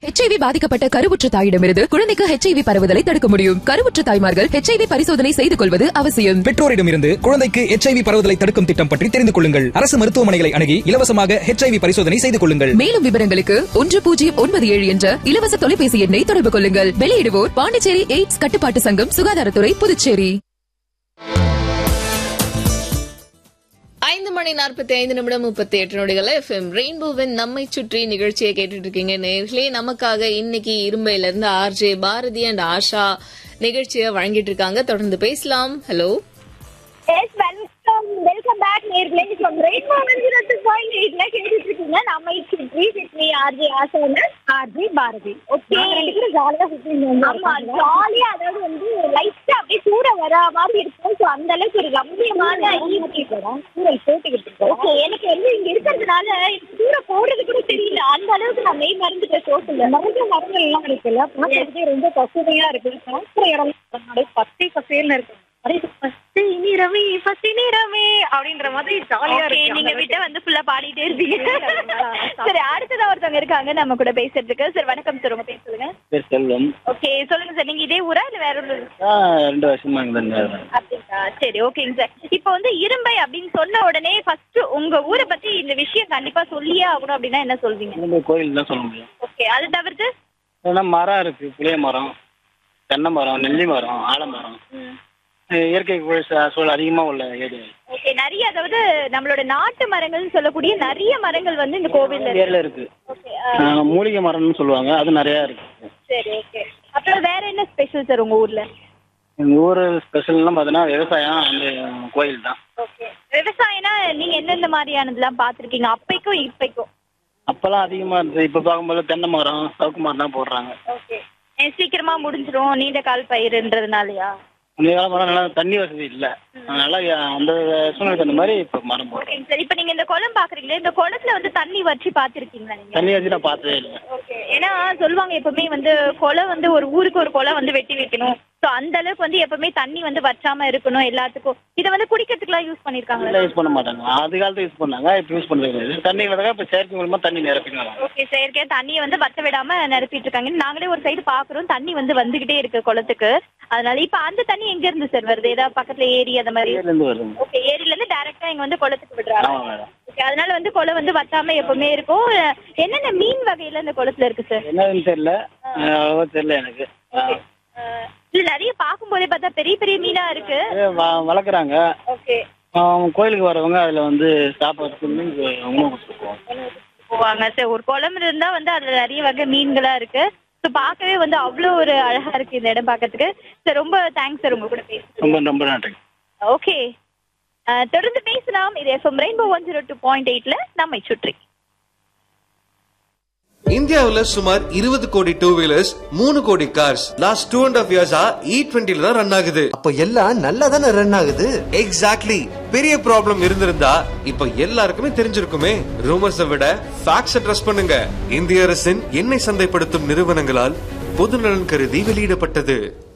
HIV பாதிக்கப்பட்ட கருவுற்ற தாயிடமிருந்து குழந்தைக்கு ஹெச்ஐவி பரவுதலை தடுக்க முடியும் கருவுற்ற தாய்மார்கள் ஹெச்ஐவி பரிசோதனை செய்து கொள்வது அவசியம் பெற்றோரிடமிருந்து குழந்தைக்கு எச்ஐவி பரவுதலை தடுக்கும் திட்டம் பற்றி தெரிந்து கொள்ளுங்கள் அரசு மருத்துவமனைகளை அணுகி இலவசமாக ஹெச்ஐவி பரிசோதனை செய்து கொள்ளுங்கள் மேலும் விவரங்களுக்கு ஒன்று பூஜ்ஜியம் ஒன்பது ஏழு என்ற இலவச தொலைபேசி எண்ணை தொடர்பு கொள்ளுங்கள் வெளியிடுவோர் பாண்டிச்சேரி எய்ட்ஸ் கட்டுப்பாட்டு சங்கம் சுகாதாரத்துறை புதுச்சேரி ஐந்து மணி நாற்பத்தி ஐந்து நிமிடம் முப்பத்தி எட்டு நொடிகள் எஃப்எம் ரெயின்போவின் நம்மை சுற்றி நிகழ்ச்சியை கேட்டுட்டு இருக்கீங்க நேர்களே நமக்காக இன்னைக்கு இரும்பையில இருந்து ஆர்ஜே பாரதி அண்ட் ஆஷா நிகழ்ச்சியை வழங்கிட்டு இருக்காங்க தொடர்ந்து பேசலாம் hello yes welcome welcome back நேர்களே ஃப்ரம் ரெயின்போ மந்திரத்து பாயிண்ட் எயிட்ல கேட்டுட்டு இருக்கீங்க நம்ம சுற்றி வித் மீ ஆர்ஜி ஆசோன ஆர்ஜி பாரதி ஓகே ஜாலியா சுத்தி ஆமா ஜாலியா அதாவது வந்து லைட்டா அப்படியே சூட வர மாதிரி இருக்கும் ஸோ அந்த அளவுக்கு ஒரு ரம்மியமான ஈவினிங் சூழல் போட்டுக்கிட்டு இருக்கோம் ஓகே எனக்கு வந்து இங்க இருக்கிறதுனால எனக்கு சூட போடுறது கூட தெரியல அந்த அளவுக்கு நான் மெய் மறந்துட்டேன் சோத்துல நிறைய மரங்கள் எல்லாம் இருக்குல்ல பார்க்கறதுக்கே ரொம்ப பசுமையா இருக்கு பார்க்குற இடம் பச்சை பசேல்னு இருக்கு பச்சை நிறமே பச்சை நிறமே அப்படின்ற மாதிரி ஜாலியா இருக்கு நீங்க விட்ட வந்து ஃபுல்லா பாடிட்டே இருப்பீங்க சரி அடுத்ததா ஒருத்தவங்க இருக்காங்க நம்ம கூட பேசுறதுக்கு சார் வணக்கம் சார் உங்க பேர் சொல்லுங்க பேர் செல்வம் ஓகே சொல்லுங்க சார் நீங்க இதே ஊரா இல்ல வேற ஒரு ஆ ரெண்டு வருஷமா இங்க தான் இருக்கேன். அப்படிங்களா சரி ஓகேங்க சார் இப்போ வந்து இரும்பை அப்படின்னு சொன்ன உடனே ஃபர்ஸ்ட் உங்க ஊரை பத்தி இந்த விஷயம் கண்டிப்பா சொல்லியே ஆகணும் அப்படின்னா என்ன சொல்வீங்க திரும்ப கோயில் தான் சொல்ல முடியும் ஓகே அது தவிர்த்து ஏன்னா மரம் இருக்கு புளிய மரம் தென்னை மரம் நெல்லி மரம் ஆலமரம் அஹ் இயற்கை சூழ- சூழல் அதிகமா உள்ள ஏரியா ஓகே நிறைய அதாவது நம்மளோட நாட்டு மரங்கள்னு சொல்லக்கூடிய நிறைய மரங்கள் வந்து இந்த கோவில்ல இருக்கு ஏரியில இருக்கு ஓகே அஹ் மூலிகை மரம்னு சொல்லுவாங்க அது நிறைய இருக்கு சரி ஓகே அப்புறம் வேற என்ன ஸ்பெஷல் சார் உங்க ஊர்ல எங்க ஊர் ஸ்பெஷல்லாம் பார்த்தீங்கன்னா விவசாயம் அந்த கோயில் தான் ஓகே விவசாயம்னா நீங்க எந்தெந்த மாதிரியானதெல்லாம் பாத்திருக்கீங்க அப்பைக்கும் இப்பைக்கும் அப்பெல்லாம் அதிகமா இருந்துச்சு இப்ப பார்க்கும்போது தென்னை மரம் சவுக்கு மரம் தான் போடுறாங்க ஓகே சீக்கிரமா முடிஞ்சிரும் நீண்ட கால் பயிருன்றதுனாலயா அந்த கால மரம் நல்லா தண்ணி வசதி இல்ல அதனால அந்த சூழ்நிலைக்கு அந்த மாதிரி இப்ப மரம் போடுறோம் ஓகேங்க சார் இப்போ நீங்க இந்த குளம் பாக்குறீங்களே இந்த குளத்துல வந்து தண்ணி வற்றி பாத்திருக்கீங்களா நீங்க தண்ணி வச்சு நான் பார்த்ததே இல்லை ஓகே ஏன்னா சொல்லுவாங்க எப்பவுமே வந்து குளம் வந்து ஒரு ஊருக்கு ஒரு குளம் வந்து வெட்டி வைக்கணும் ஸோ அந்த அளவுக்கு வந்து எப்பவுமே தண்ணி வந்து வற்றாம இருக்கணும் எல்லாத்துக்கும் இதை வந்து குடிக்கிறதுக்குலாம் யூஸ் பண்ணிருக்காங்களா அதெல்லாம் யூஸ் பண்ண மாட்டாங்க அது காலத்துல யூஸ் பண்ணாங்க இப்ப யூஸ் பண்றது கிடையாது தண்ணி வந்தாங்க இப்ப செயற்கை மூலமா தண்ணி நிரப்பினாங்க ஓகே செயற்கையா தண்ணியை வந்து வத்த விடாம நிரப்பிட்டு இருக்காங்க நாங்களே ஒரு சைடு பாக்குறோம் தண்ணி வந்து வந்துகிட்டே இருக்கு குளத்துக்கு அதனால இப்ப அந்த தண்ணி எங்க இருந்து சார் வருது ஏதாவது பக்கத்துல ஏரி அந்த மாதிரி இருந்து வருதுங்க ஓகே ஏரியில இருந்து டைரக்டா இங்க வந்து குளத்துக்கு விடுறாங்க ஆமா மேடம் ஓகே அதனால வந்து குளம் வந்து வத்தாம எப்பவுமே இருக்கும் என்னென்ன மீன் வகையில இந்த குளத்துல இருக்கு சார் என்னதுன்னு தெரியல அஹ் அவ்வளவா தெரியல எனக்கு அஹ் இல்ல நிறைய பார்க்கும்போதே பார்த்தா பெரிய பெரிய மீனா இருக்கு இது வ- வளர்க்குறாங்க ஓகே அஹ் கோயிலுக்கு வரவங்க அதுல வந்து சாப்பாடு சொல்லி உணவு கொடுத்துருவோம் போவாங்க சார் ஒரு குளம் இருந்தா வந்து அதுல நிறைய வகை மீன்களா இருக்கு ஸோ பார்க்கவே வந்து அவ்வளோ ஒரு அழகா இருக்கு இந்த இடம் பார்க்கறதுக்கு சார் ரொம்ப தேங்க்ஸ் சார் உங்க கூட பேசுறது ரொம்ப ரொம்ப நன்றி ஓகே தொடர்ந்து பேசலாம் இது FM rainbow one zero two point எயிட்ல நம்மை சுற்றி இந்தியாவுல சுமார் இருபது கோடி டூ வீலர்ஸ் மூணு கோடி cars last two and half இயர்ஸா இ டுவெண்ட்டில தான் ரன் ஆகுது அப்ப எல்லாம் நல்லா தானே ரன் ஆகுது எக்ஸாக்ட்லி பெரிய ப்ராப்ளம் இருந்திருந்தா இப்ப எல்லாருக்குமே தெரிஞ்சிருக்குமே ரூமர்ஸை விட ஃபேக்ட்ஸை ட்ரஸ்ட் பண்ணுங்க இந்திய அரசின் எண்ணெய் சந்தைப்படுத்தும் நிறுவனங்களால் பொதுநலன் கருதி வெளியிடப்பட்டது